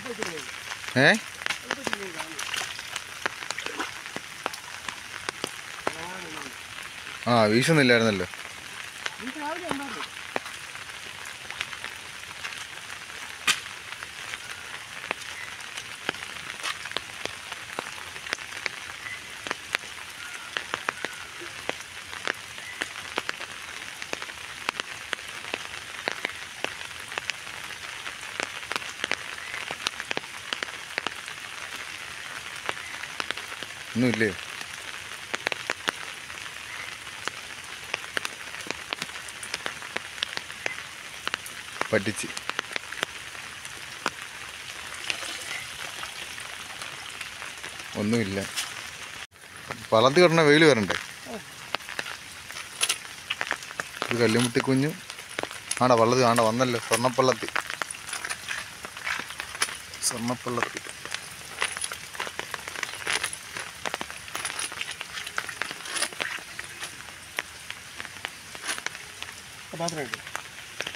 ഏ ആ വീശുന്നില്ലായിരുന്നല്ലോ ഒന്നുമില്ലേ പറ്റിച്ച് ഒന്നുമില്ല പളന്തി കിടന്ന വെയിൽ വരണ്ടേ ഒരു കല്ലുമുട്ടി കുഞ്ഞു ആടാ വള്ളത്തി ആണ്ട വന്നല്ലോ സ്വർണ്ണപ്പള്ളത്തി സ്വർണ്ണപ്പള്ളത്തി പാത്രം എടുക്കും